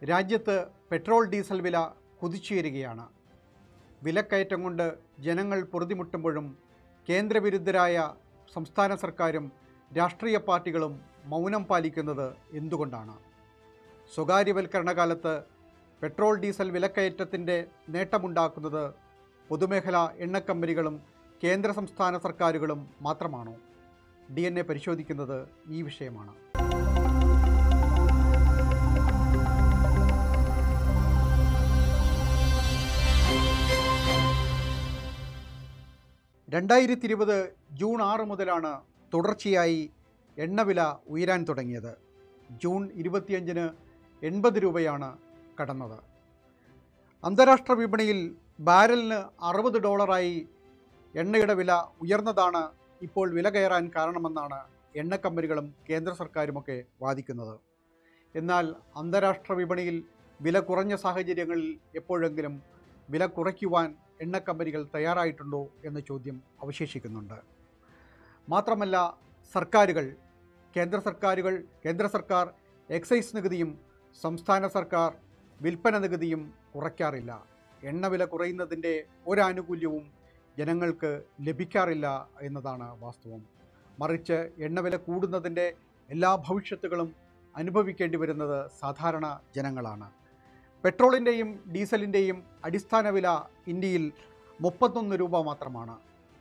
രാജ്യത്ത് petrol diesel വില കുതിച്ചുയരുകയാണ് വിലക്കയറ്റം കൊണ്ട് ജനങ്ങൾ പൊറുതിമുട്ടുമ്പോഴും കേന്ദ്രവിരുദ്ധരായ സംസ്ഥാന സർക്കാരും രാഷ്ട്രീയ പാർട്ടികളും മൗനം പാലിക്കുന്നത് എന്തുകൊണ്ടാണ് സ്വകാര്യവൽക്കരണ കാലത്ത് പെട്രോൾ ഡീസൽ വിലക്കയറ്റത്തിൻ്റെ നേട്ടമുണ്ടാക്കുന്നത് പൊതുമേഖലാ എണ്ണക്കമ്പനികളും കേന്ദ്ര സംസ്ഥാന സർക്കാരുകളും മാത്രമാണോ ഡി എൻ എ പരിശോധിക്കുന്നത് ഈ വിഷയമാണ് രണ്ടായിരത്തി ഇരുപത് ജൂൺ ആറ് മുതലാണ് തുടർച്ചയായി എണ്ണവില ഉയരാൻ തുടങ്ങിയത് ജൂൺ ഇരുപത്തിയഞ്ചിന് എൺപത് രൂപയാണ് കടന്നത് അന്താരാഷ്ട്ര വിപണിയിൽ ബാരലിന് അറുപത് ഡോളറായി എണ്ണയുടെ വില ഉയർന്നതാണ് ഇപ്പോൾ വില കയറാൻ കാരണമെന്നാണ് എണ്ണ കമ്പനികളും കേന്ദ്ര സർക്കാരുമൊക്കെ വാദിക്കുന്നത് എന്നാൽ അന്താരാഷ്ട്ര വിപണിയിൽ വില കുറഞ്ഞ സാഹചര്യങ്ങളിൽ എപ്പോഴെങ്കിലും വില കുറയ്ക്കുവാൻ എണ്ണ കമ്പനികൾ തയ്യാറായിട്ടുണ്ടോ എന്ന ചോദ്യം അവശേഷിക്കുന്നുണ്ട് മാത്രമല്ല സർക്കാരുകൾ കേന്ദ്ര സർക്കാരുകൾ കേന്ദ്ര സർക്കാർ എക്സൈസ് നികുതിയും സംസ്ഥാന സർക്കാർ വിൽപ്പന നികുതിയും കുറയ്ക്കാറില്ല എണ്ണവില കുറയുന്നതിൻ്റെ ഒരാനുകൂല്യവും ജനങ്ങൾക്ക് ലഭിക്കാറില്ല എന്നതാണ് വാസ്തവം മറിച്ച് എണ്ണവില കൂടുന്നതിൻ്റെ എല്ലാ ഭവിഷ്യത്തുകളും അനുഭവിക്കേണ്ടി വരുന്നത് സാധാരണ ജനങ്ങളാണ് പെട്രോളിൻ്റെയും ഡീസലിൻ്റെയും അടിസ്ഥാന വില ഇന്ത്യയിൽ മുപ്പത്തൊന്ന് രൂപ മാത്രമാണ്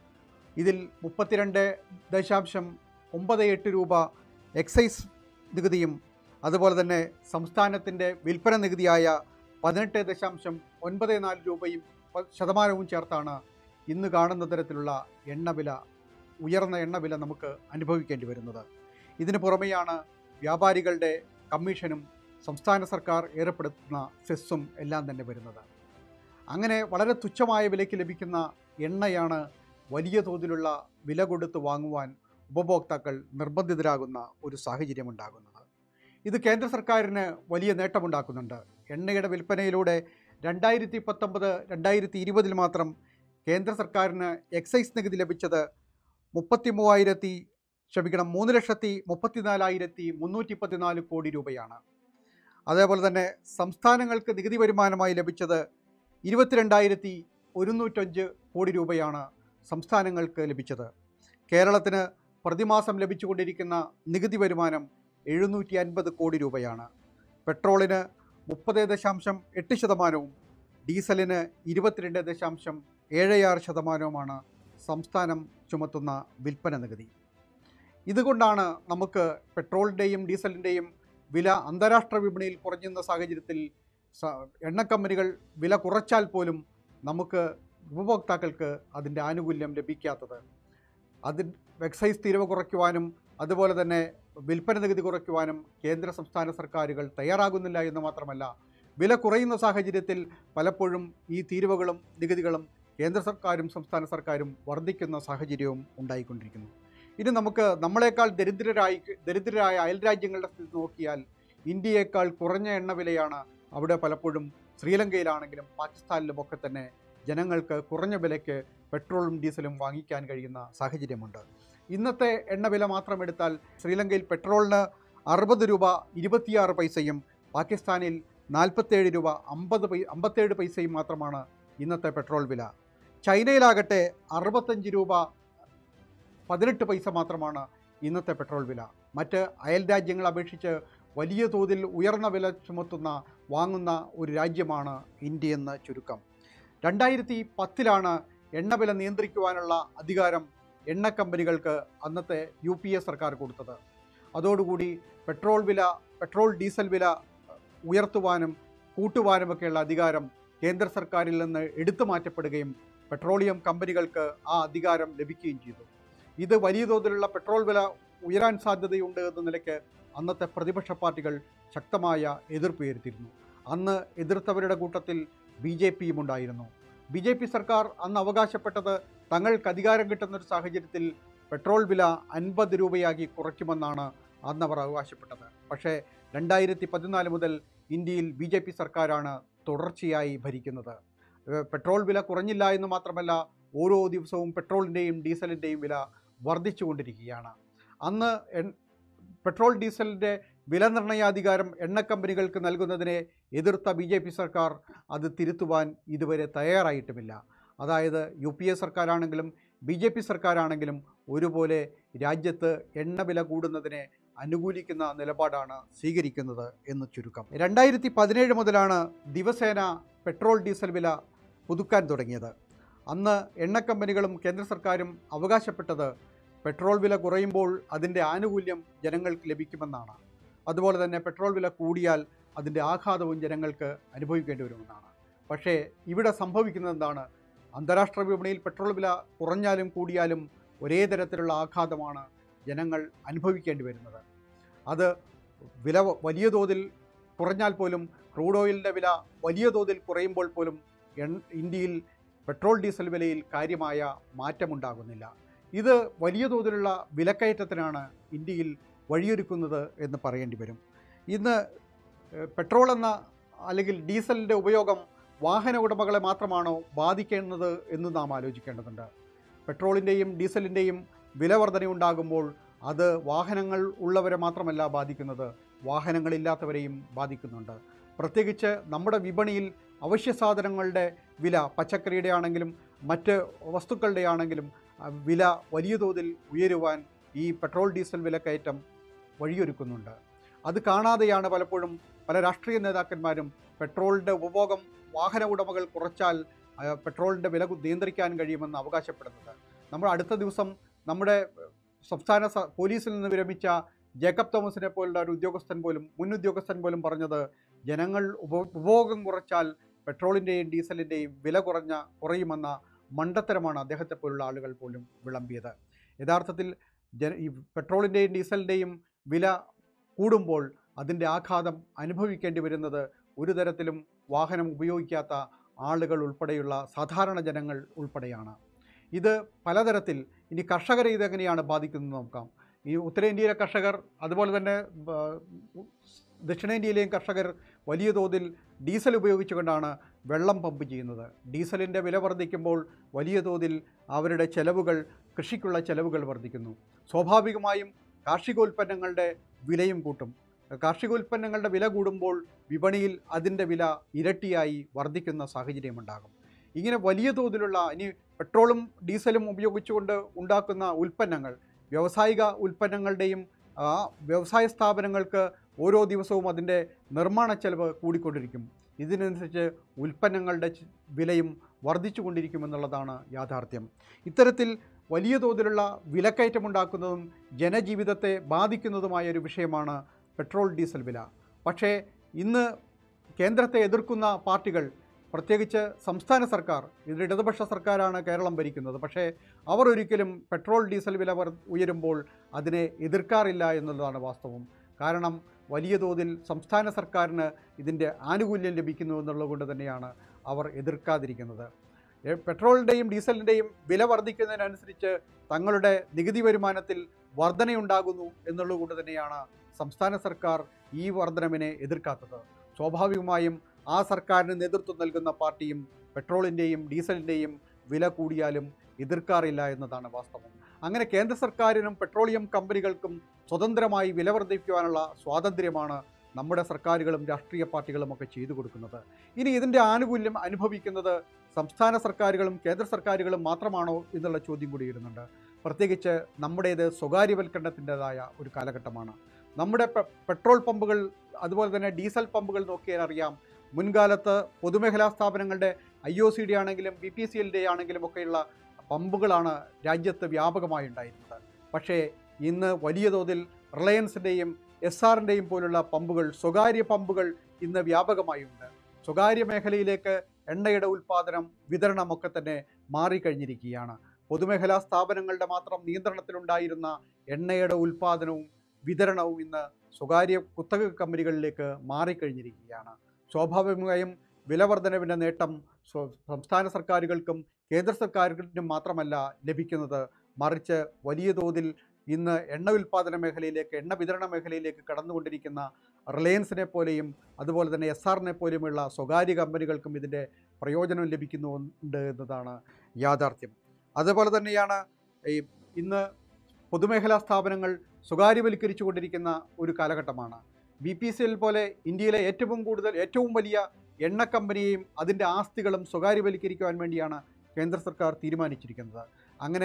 ഇതിൽ മുപ്പത്തിരണ്ട് ദശാംശം ഒമ്പത് എട്ട് രൂപ എക്സൈസ് നികുതിയും അതുപോലെ തന്നെ സംസ്ഥാനത്തിൻ്റെ വിൽപ്പന നികുതിയായ പതിനെട്ട് ദശാംശം ഒൻപത് നാല് രൂപയും പ- ശതമാനവും ചേർത്താണ് ഇന്ന് കാണുന്ന തരത്തിലുള്ള എണ്ണവില ഉയർന്ന എണ്ണവില നമുക്ക് അനുഭവിക്കേണ്ടി വരുന്നത് ഇതിന് പുറമെയാണ് വ്യാപാരികളുടെ കമ്മീഷനും സംസ്ഥാന സർക്കാർ ഏർപ്പെടുത്തുന്ന സെസ്സും എല്ലാം തന്നെ വരുന്നത് അങ്ങനെ വളരെ തുച്ഛമായ വിലയ്ക്ക് ലഭിക്കുന്ന എണ്ണയാണ് വലിയ തോതിലുള്ള വില കൊടുത്ത് വാങ്ങുവാൻ ഉപഭോക്താക്കൾ നിർബന്ധിതരാകുന്ന ഒരു സാഹചര്യമുണ്ടാകുന്നത് ഇത് കേന്ദ്ര സർക്കാരിന് വലിയ നേട്ടമുണ്ടാക്കുന്നുണ്ട് എണ്ണയുടെ വിൽപ്പനയിലൂടെ രണ്ടായിരത്തി പത്തൊമ്പത് രണ്ടായിരത്തി ഇരുപതിൽ മാത്രം കേന്ദ്ര സർക്കാരിന് എക്സൈസ് നികുതി ലഭിച്ചത് മുപ്പത്തി മൂവായിരത്തി ക്ഷമിക്കണം മൂന്ന് ലക്ഷത്തി മുപ്പത്തിനാലായിരത്തി മുന്നൂറ്റി പതിനാല് കോടി രൂപയാണ് അതേപോലെ തന്നെ സംസ്ഥാനങ്ങൾക്ക് നികുതി വരുമാനമായി ലഭിച്ചത് ഇരുപത്തിരണ്ടായിരത്തി ഒരുന്നൂറ്റഞ്ച് കോടി രൂപയാണ് സംസ്ഥാനങ്ങൾക്ക് ലഭിച്ചത് കേരളത്തിന് പ്രതിമാസം ലഭിച്ചുകൊണ്ടിരിക്കുന്ന നികുതി വരുമാനം എഴുന്നൂറ്റി അൻപത് കോടി രൂപയാണ് പെട്രോളിന് മുപ്പത് ദശാംശം എട്ട് ശതമാനവും ഡീസലിന് ഇരുപത്തിരണ്ട് ദശാംശം ഏഴ് ആറ് ശതമാനവുമാണ് സംസ്ഥാനം ചുമത്തുന്ന വിൽപ്പന നികുതി ഇതുകൊണ്ടാണ് നമുക്ക് പെട്രോളിൻ്റെയും ഡീസലിൻ്റെയും വില അന്താരാഷ്ട്ര വിപണിയിൽ കുറഞ്ഞുന്ന സാഹചര്യത്തിൽ സ- എണ്ണക്കമ്പനികൾ വില കുറച്ചാൽ പോലും നമുക്ക് ഉപഭോക്താക്കൾക്ക് അതിൻ്റെ ആനുകൂല്യം ലഭിക്കാത്തത് അതിൽ എക്സൈസ് തീരുവ കുറയ്ക്കുവാനും അതുപോലെ തന്നെ വിൽപ്പന നികുതി കുറയ്ക്കുവാനും കേന്ദ്ര സംസ്ഥാന സർക്കാരുകൾ തയ്യാറാകുന്നില്ല എന്ന് മാത്രമല്ല വില കുറയുന്ന സാഹചര്യത്തിൽ പലപ്പോഴും ഈ തീരുവകളും നികുതികളും കേന്ദ്ര സർക്കാരും സംസ്ഥാന സർക്കാരും വർദ്ധിക്കുന്ന സാഹചര്യവും ഉണ്ടായിക്കൊണ്ടിരിക്കുന്നു ഇനി നമുക്ക് നമ്മളെക്കാൾ ദരിദ്രരായി ദരിദ്രരായ അയൽ രാജ്യങ്ങളുടെ സ്ഥിതി നോക്കിയാൽ ഇന്ത്യയേക്കാൾ കുറഞ്ഞ എണ്ണവിലയാണ് അവിടെ പലപ്പോഴും ശ്രീലങ്കയിലാണെങ്കിലും പാകിസ്ഥാനിലുമൊക്കെ തന്നെ ജനങ്ങൾക്ക് കുറഞ്ഞ വിലയ്ക്ക് പെട്രോളും ഡീസലും വാങ്ങിക്കാൻ കഴിയുന്ന സാഹചര്യമുണ്ട് ഇന്നത്തെ എണ്ണവില മാത്രം എടുത്താൽ ശ്രീലങ്കയിൽ പെട്രോളിന് അറുപത് രൂപ ഇരുപത്തിയാറ് പൈസയും പാകിസ്ഥാനിൽ നാൽപ്പത്തേഴ് രൂപ അമ്പത് പൈ അമ്പത്തേഴ് പൈസയും മാത്രമാണ് ഇന്നത്തെ പെട്രോൾ വില ചൈനയിലാകട്ടെ അറുപത്തഞ്ച് രൂപ പതിനെട്ട് പൈസ മാത്രമാണ് ഇന്നത്തെ പെട്രോൾ വില മറ്റ് അയൽ രാജ്യങ്ങളെ അപേക്ഷിച്ച് വലിയ തോതിൽ ഉയർന്ന വില ചുമത്തുന്ന വാങ്ങുന്ന ഒരു രാജ്യമാണ് ഇന്ത്യ എന്ന ചുരുക്കം രണ്ടായിരത്തി പത്തിലാണ് എണ്ണവില നിയന്ത്രിക്കുവാനുള്ള അധികാരം എണ്ണ കമ്പനികൾക്ക് അന്നത്തെ യു പി എ സർക്കാർ കൊടുത്തത് അതോടുകൂടി പെട്രോൾ വില പെട്രോൾ ഡീസൽ വില ഉയർത്തുവാനും കൂട്ടുവാനുമൊക്കെയുള്ള അധികാരം കേന്ദ്ര സർക്കാരിൽ നിന്ന് എടുത്തു മാറ്റപ്പെടുകയും പെട്രോളിയം കമ്പനികൾക്ക് ആ അധികാരം ലഭിക്കുകയും ചെയ്തു ഇത് വലിയ തോതിലുള്ള പെട്രോൾ വില ഉയരാൻ സാധ്യതയുണ്ട് എന്ന നിലയ്ക്ക് അന്നത്തെ പ്രതിപക്ഷ പാർട്ടികൾ ശക്തമായ എതിർപ്പ് ഉയർത്തിയിരുന്നു അന്ന് എതിർത്തവരുടെ കൂട്ടത്തിൽ ബി ജെ പിയും ഉണ്ടായിരുന്നു ബി ജെ പി സർക്കാർ അന്ന് അവകാശപ്പെട്ടത് തങ്ങൾക്ക് അധികാരം കിട്ടുന്ന ഒരു സാഹചര്യത്തിൽ പെട്രോൾ വില അൻപത് രൂപയാക്കി കുറയ്ക്കുമെന്നാണ് അന്ന് അവർ അവകാശപ്പെട്ടത് പക്ഷേ രണ്ടായിരത്തി പതിനാല് മുതൽ ഇന്ത്യയിൽ ബി ജെ പി സർക്കാരാണ് തുടർച്ചയായി ഭരിക്കുന്നത് ഏഹ് പെട്രോൾ വില കുറഞ്ഞില്ല എന്ന് മാത്രമല്ല ഓരോ ദിവസവും പെട്രോളിൻ്റെയും ഡീസലിൻ്റെയും വില വർദ്ധിച്ചുകൊണ്ടിരിക്കുകയാണ് അന്ന് എൻ- പെട്രോൾ ഡീസലിൻ്റെ വില നിർണ്ണയാധികാരം എണ്ണക്കമ്പനികൾക്ക് നൽകുന്നതിനെ എതിർത്ത ബി ജെ പി സർക്കാർ അത് തിരുത്തുവാൻ ഇതുവരെ തയ്യാറായിട്ടുമില്ല അതായത് യു പി എ സർക്കാരാണെങ്കിലും ബി ജെ പി സർക്കാരാണെങ്കിലും ഒരുപോലെ രാജ്യത്ത് എണ്ണവില കൂടുന്നതിനെ അനുകൂലിക്കുന്ന നിലപാടാണ് സ്വീകരിക്കുന്നത് എന്ന് ചുരുക്കം രണ്ടായിരത്തി പതിനേഴ് മുതലാണ് ദിവസേന പെട്രോൾ ഡീസൽ വില പുതുക്കാൻ തുടങ്ങിയത് അന്ന് എണ്ണക്കമ്പനികളും കേന്ദ്ര സർക്കാരും അവകാശപ്പെട്ടത് പെട്രോൾ വില കുറയുമ്പോൾ അതിൻ്റെ ആനുകൂല്യം ജനങ്ങൾക്ക് ലഭിക്കുമെന്നാണ് അതുപോലെ തന്നെ പെട്രോൾ വില കൂടിയാൽ അതിൻ്റെ ആഘാതവും ജനങ്ങൾക്ക് അനുഭവിക്കേണ്ടി വരുമെന്നാണ് പക്ഷേ ഇവിടെ സംഭവിക്കുന്നത് എന്താണ് അന്താരാഷ്ട്ര വിപണിയിൽ പെട്രോൾ വില കുറഞ്ഞാലും കൂടിയാലും ഒരേ തരത്തിലുള്ള ആഘാതമാണ് ജനങ്ങൾ അനുഭവിക്കേണ്ടി വരുന്നത് അത് വില വലിയ തോതിൽ കുറഞ്ഞാൽ പോലും ക്രൂഡ് ഓയിലിൻ്റെ വില വലിയ തോതിൽ കുറയുമ്പോൾ പോലും എൺ ഇന്ത്യയിൽ പെട്രോൾ ഡീസൽ വിലയിൽ കാര്യമായ മാറ്റമുണ്ടാകുന്നില്ല ഇത് വലിയ തോതിലുള്ള വിലക്കയറ്റത്തിനാണ് ഇന്ത്യയിൽ വഴിയൊരുക്കുന്നത് എന്ന് പറയേണ്ടി വരും ഇന്ന് ഏഹ്, പെട്രോൾ എന്ന അല്ലെങ്കിൽ ഡീസലിൻ്റെ ഉപയോഗം വാഹന ഉടമകളെ മാത്രമാണോ ബാധിക്കുന്നത് എന്ന് നാം ആലോചിക്കേണ്ടതുണ്ട് പെട്രോളിൻ്റെയും ഡീസലിൻ്റെയും വില വർധനയുണ്ടാകുമ്പോൾ അത് വാഹനങ്ങൾ ഉള്ളവരെ മാത്രമല്ല ബാധിക്കുന്നത് വാഹനങ്ങളില്ലാത്തവരെയും ബാധിക്കുന്നുണ്ട് പ്രത്യേകിച്ച് നമ്മുടെ വിപണിയിൽ അവശ്യ സാധനങ്ങളുടെ വില പച്ചക്കറിയുടെ ആണെങ്കിലും മറ്റ് വസ്തുക്കളുടെ ആണെങ്കിലും ആ, വില വലിയ തോതിൽ ഉയരുവാൻ ഈ പെട്രോൾ ഡീസൽ വിലക്കയറ്റം വഴിയൊരുക്കുന്നുണ്ട് അത് കാണാതെയാണ് പലപ്പോഴും പല രാഷ്ട്രീയ നേതാക്കന്മാരും പെട്രോളിൻ്റെ ഉപഭോഗം വാഹന ഉടമകൾ കുറച്ചാൽ ആ, പെട്രോളിൻ്റെ വില കു- നിയന്ത്രിക്കാൻ കഴിയുമെന്ന് അവകാശപ്പെടുന്നത് നമ്മൾ അടുത്ത ദിവസം നമ്മുടെ ഏഹ്, സംസ്ഥാന സ- പോലീസിൽ നിന്ന് വിരമിച്ച ജേക്കബ് തോമസിനെ പോലുള്ള ഒരു ഉദ്യോഗസ്ഥൻ പോലും മുൻ ഉദ്യോഗസ്ഥൻ പോലും പറഞ്ഞത് ജനങ്ങൾ ഉപ ഉപഭോഗം കുറച്ചാൽ പെട്രോളിൻ്റെയും ഡീസലിൻ്റെയും വില കുറഞ്ഞ കുറയുമെന്ന മണ്ടത്തരമാണ് അദ്ദേഹത്തെ പോലുള്ള ആളുകൾ പോലും വിളമ്പിയത് യഥാർത്ഥത്തിൽ ജന ഈ പെട്രോളിൻ്റെയും ഡീസലിൻ്റെയും വില കൂടുമ്പോൾ അതിൻ്റെ ആഘാതം അനുഭവിക്കേണ്ടി വരുന്നത് ഒരു തരത്തിലും വാഹനം ഉപയോഗിക്കാത്ത ആളുകൾ ഉൾപ്പെടെയുള്ള സാധാരണ ജനങ്ങൾ ഉൾപ്പെടെയാണ് ഇത് പലതരത്തിൽ ഇനി കർഷകരെ ഇതെങ്ങനെയാണ് ബാധിക്കുന്നത് നോക്കാം ഈ ഉത്തരേന്ത്യയിലെ കർഷകർ അതുപോലെ തന്നെ ആ, ദക്ഷിണേന്ത്യയിലെയും കർഷകർ വലിയ തോതിൽ ഡീസൽ ഉപയോഗിച്ചുകൊണ്ടാണ് വെള്ളം പമ്പ് ചെയ്യുന്നത് ഡീസലിൻ്റെ വില വർദ്ധിക്കുമ്പോൾ വലിയ തോതിൽ അവരുടെ ചെലവുകൾ കൃഷിക്കുള്ള ചെലവുകൾ വർദ്ധിക്കുന്നു സ്വാഭാവികമായും കാർഷികോൽപ്പന്നങ്ങളുടെ വിലയും കൂട്ടും കാർഷികോൽപ്പന്നങ്ങളുടെ വില കൂടുമ്പോൾ വിപണിയിൽ അതിൻ്റെ വില ഇരട്ടിയായി വർദ്ധിക്കുന്ന സാഹചര്യമുണ്ടാകും ഇങ്ങനെ വലിയ തോതിലുള്ള ഇനി പെട്രോളും ഡീസലും ഉപയോഗിച്ചുകൊണ്ട് ഉണ്ടാക്കുന്ന ഉൽപ്പന്നങ്ങൾ വ്യാവസായിക ഉൽപ്പന്നങ്ങളുടെയും ആ, വ്യവസായ സ്ഥാപനങ്ങൾക്ക് ഓരോ ദിവസവും അതിൻ്റെ നിർമ്മാണ ചെലവ് കൂടിക്കൊണ്ടിരിക്കും ഇതിനനുസരിച്ച് ഉൽപ്പന്നങ്ങളുടെ ച്- വിലയും വർദ്ധിച്ചുകൊണ്ടിരിക്കുമെന്നുള്ളതാണ് യാഥാർത്ഥ്യം ഇത്തരത്തിൽ വലിയ തോതിലുള്ള വിലക്കയറ്റമുണ്ടാക്കുന്നതും ജനജീവിതത്തെ ബാധിക്കുന്നതുമായ ഒരു വിഷയമാണ് പെട്രോൾ ഡീസൽ വില പക്ഷേ ഇന്ന് കേന്ദ്രത്തെ എതിർക്കുന്ന പാർട്ടികൾ പ്രത്യേകിച്ച് സംസ്ഥാന സർക്കാർ ഇതിൽ ഇടതുപക്ഷ സർക്കാരാണ് കേരളം ഭരിക്കുന്നത് പക്ഷേ അവർ ഒരിക്കലും പെട്രോൾ ഡീസൽ വില വർ- ഉയരുമ്പോൾ അതിനെ എതിർക്കാറില്ല എന്നുള്ളതാണ് വാസ്തവം കാരണം വലിയ തോതിൽ സംസ്ഥാന സർക്കാരിന് ഇതിൻ്റെ ആനുകൂല്യം ലഭിക്കുന്നു എന്നുള്ളത് കൊണ്ട് തന്നെയാണ് അവർ എതിർക്കാതിരിക്കുന്നത് ഏ, പെട്രോളിൻ്റെയും ഡീസലിൻ്റെയും വില വർദ്ധിക്കുന്നതിനനുസരിച്ച് തങ്ങളുടെ നികുതി വരുമാനത്തിൽ വർധനയുണ്ടാകുന്നു എന്നുള്ളത് കൊണ്ട് തന്നെയാണ് സംസ്ഥാന സർക്കാർ ഈ വർധനവിനെ എതിർക്കാത്തത് സ്വാഭാവികമായും ആ സർക്കാരിന് നേതൃത്വം നൽകുന്ന പാർട്ടിയും പെട്രോളിൻ്റെയും ഡീസലിൻ്റെയും വില കൂടിയാലും എതിർക്കാറില്ല എന്നതാണ് വാസ്തവം അങ്ങനെ കേന്ദ്ര സർക്കാരിനും പെട്രോളിയം കമ്പനികൾക്കും സ്വതന്ത്രമായി വില വർദ്ധിക്കുവാനുള്ള സ്വാതന്ത്ര്യമാണ് നമ്മുടെ സർക്കാരുകളും രാഷ്ട്രീയ പാർട്ടികളും ഒക്കെ ചെയ്തു കൊടുക്കുന്നത് ഇനി ഇതിൻ്റെ ആനുകൂല്യം അനുഭവിക്കുന്നത് സംസ്ഥാന സർക്കാരുകളും കേന്ദ്ര സർക്കാരുകളും മാത്രമാണോ എന്നുള്ള ചോദ്യം കൂടി വരുന്നുണ്ട് പ്രത്യേകിച്ച് നമ്മുടേത് സ്വകാര്യവൽക്കരണത്തിൻ്റെതായ ഒരു കാലഘട്ടമാണ് നമ്മുടെ പെ- പെട്രോൾ പമ്പുകൾ അതുപോലെ തന്നെ ഡീസൽ പമ്പുകൾ നോക്കിയാൽ അറിയാം മുൻകാലത്ത് പൊതുമേഖലാ സ്ഥാപനങ്ങളുടെ ഐ ഒ സി ഡി ആണെങ്കിലും B P C L D ആണെങ്കിലും ഒക്കെയുള്ള പമ്പുകളാണ് രാജ്യത്ത് വ്യാപകമായി ഉണ്ടായിരുന്നത് പക്ഷേ ഇന്ന് വലിയ തോതിൽ റിലയൻസിൻ്റെയും എസ് ആറിൻ്റെയും പോലുള്ള പമ്പുകൾ സ്വകാര്യ പമ്പുകൾ ഇന്ന് വ്യാപകമായുണ്ട് സ്വകാര്യ മേഖലയിലേക്ക് എണ്ണയുടെ ഉൽപ്പാദനം വിതരണമൊക്കെ തന്നെ മാറിക്കഴിഞ്ഞിരിക്കുകയാണ് പൊതുമേഖലാ സ്ഥാപനങ്ങളുടെ മാത്രം നിയന്ത്രണത്തിലുണ്ടായിരുന്ന എണ്ണയുടെ ഉൽപ്പാദനവും വിതരണവും ഇന്ന് സ്വകാര്യ കുത്തക കമ്പനികളിലേക്ക് മാറിക്കഴിഞ്ഞിരിക്കുകയാണ് സ്വാഭാവികമായും വിലവർധനവിൻ്റെ നേട്ടം സ്വ- സംസ്ഥാന സർക്കാരുകൾക്കും കേന്ദ്ര സർക്കാരുകൾക്കും മാത്രമല്ല ലഭിക്കുന്നത് മറിച്ച് വലിയ തോതിൽ ഇന്ന് എണ്ണ ഉൽപ്പാദന മേഖലയിലേക്ക് എണ്ണ വിതരണ മേഖലയിലേക്ക് കടന്നുകൊണ്ടിരിക്കുന്ന റിലയൻസിനെ പോലെയും അതുപോലെ തന്നെ എസ് ആറിനെ പോലെയുമുള്ള സ്വകാര്യ കമ്പനികൾക്കും ഇതിൻ്റെ പ്രയോജനം ലഭിക്കുന്നുണ്ട് എന്നതാണ് യാഥാർത്ഥ്യം അതുപോലെ തന്നെയാണ് ഈ ഇന്ന് പൊതുമേഖലാ സ്ഥാപനങ്ങൾ സ്വകാര്യവൽക്കരിച്ചു കൊണ്ടിരിക്കുന്ന ഒരു കാലഘട്ടമാണ് ബി പി സി എൽ പോലെ ഇന്ത്യയിലെ ഏറ്റവും കൂടുതൽ ഏറ്റവും വലിയ എണ്ണ കമ്പനിയെയും അതിൻ്റെ ആസ്തികളും സ്വകാര്യവൽക്കരിക്കുവാൻ വേണ്ടിയാണ് കേന്ദ്ര സർക്കാർ തീരുമാനിച്ചിരിക്കുന്നത് അങ്ങനെ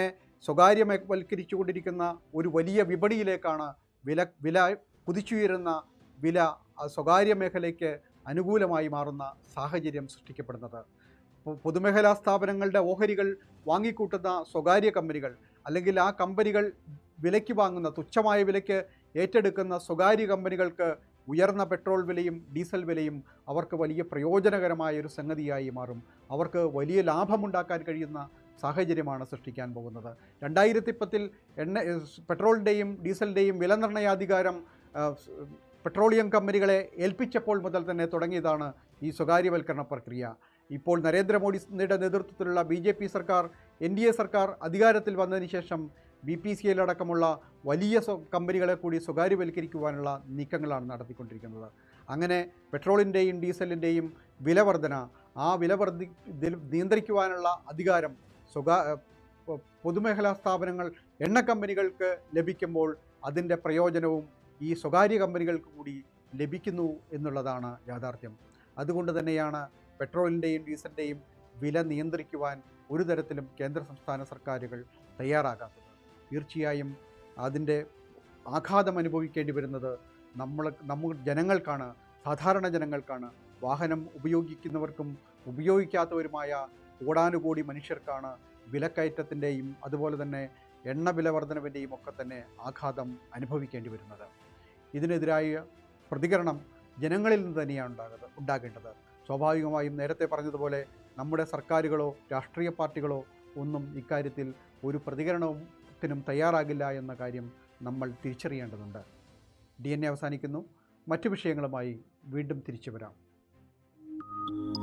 സ്വകാര്യവൽക്കരിച്ചുകൊണ്ടിരിക്കുന്ന ഒരു വലിയ വിപണിയിലേക്കാണ് വില വില കുതിച്ചുയരുന്ന വില ആ സ്വകാര്യ മേഖലയ്ക്ക് അനുകൂലമായി മാറുന്ന സാഹചര്യം സൃഷ്ടിക്കപ്പെടുന്നത് പൊ- പൊതുമേഖലാ സ്ഥാപനങ്ങളുടെ ഓഹരികൾ വാങ്ങിക്കൂട്ടുന്ന സ്വകാര്യ കമ്പനികൾ അല്ലെങ്കിൽ ആ കമ്പനികൾ വിലയ്ക്ക് വാങ്ങുന്ന തുച്ഛമായ വിലയ്ക്ക് ഏറ്റെടുക്കുന്ന സ്വകാര്യ കമ്പനികൾക്ക് ഉയർന്ന പെട്രോൾ വിലയും ഡീസൽ വിലയും അവർക്ക് വലിയ പ്രയോജനകരമായ ഒരു സംഗതിയായി മാറും അവർക്ക് വലിയ ലാഭമുണ്ടാക്കാൻ കഴിയുന്ന സാഹചര്യമാണ് സൃഷ്ടിക്കാൻ പോകുന്നത് രണ്ടായിരത്തി പത്തിൽ എണ്ണ പെട്രോളിൻ്റെയും ഡീസലിൻ്റെയും വില നിർണ്ണയാധികാരം ആ, സ്- പെട്രോളിയം കമ്പനികളെ ഏൽപ്പിച്ചപ്പോൾ മുതൽ തന്നെ തുടങ്ങിയതാണ് ഈ സ്വകാര്യവൽക്കരണ പ്രക്രിയ ഇപ്പോൾ നരേന്ദ്രമോദിയുടെ നേതൃത്വത്തിലുള്ള ബി ജെ പി സർക്കാർ എൻ ഡി എ സർക്കാർ അധികാരത്തിൽ വന്നതിന് ശേഷം ബി പി സി എല്ലടക്കമുള്ള വലിയ സ്വ കമ്പനികളെ കൂടി സ്വകാര്യവൽക്കരിക്കുവാനുള്ള നീക്കങ്ങളാണ് നടത്തിക്കൊണ്ടിരിക്കുന്നത് അങ്ങനെ പെട്രോളിൻ്റെയും ഡീസലിൻ്റെയും വില വർധന ആ വില വർദ്ധി ഇതിൽ നിയന്ത്രിക്കുവാനുള്ള അധികാരം സ്വകാ പൊ- പൊതുമേഖലാ സ്ഥാപനങ്ങൾ എണ്ണ കമ്പനികൾക്ക് ലഭിക്കുമ്പോൾ അതിൻ്റെ പ്രയോജനവും ഈ സ്വകാര്യ കമ്പനികൾക്ക് കൂടി ലഭിക്കുന്നു എന്നുള്ളതാണ് യാഥാർത്ഥ്യം അതുകൊണ്ട് തന്നെയാണ് പെട്രോളിൻ്റെയും ഡീസലിൻ്റെയും വില നിയന്ത്രിക്കുവാൻ ഒരു തരത്തിലും കേന്ദ്ര സംസ്ഥാന സർക്കാരുകൾ തയ്യാറാകാത്തത് തീർച്ചയായും അതിൻ്റെ ആഘാതം അനുഭവിക്കേണ്ടി വരുന്നത് നമ്മൾ നമ്മൾ ജനങ്ങൾക്കാണ് സാധാരണ ജനങ്ങൾക്കാണ് വാഹനം ഉപയോഗിക്കുന്നവർക്കും ഉപയോഗിക്കാത്തവരുമായ കോടാനുകോടി മനുഷ്യർക്കാണ് വിലക്കയറ്റത്തിൻ്റെയും അതുപോലെ തന്നെ എണ്ണ വില വർധനവിൻ്റെയും ഒക്കെ തന്നെ ആഘാതം അനുഭവിക്കേണ്ടി വരുന്നത് ഇതിനെതിരായ പ്രതികരണം ജനങ്ങളിൽ നിന്ന് തന്നെയാണ് ഉണ്ടാകുന്നത് ഉണ്ടാകേണ്ടത് സ്വാഭാവികമായും നേരത്തെ പറഞ്ഞതുപോലെ നമ്മുടെ സർക്കാരുകളോ രാഷ്ട്രീയ പാർട്ടികളോ ഒന്നും ഇക്കാര്യത്തിൽ ഒരു പ്രതികരണത്തിനും തയ്യാറാകില്ല എന്ന കാര്യം നമ്മൾ തിരിച്ചറിയേണ്ടതുണ്ട് ഡി എൻ എ അവസാനിക്കുന്നു മറ്റു വിഷയങ്ങളുമായി വീണ്ടും തിരിച്ചു വരാം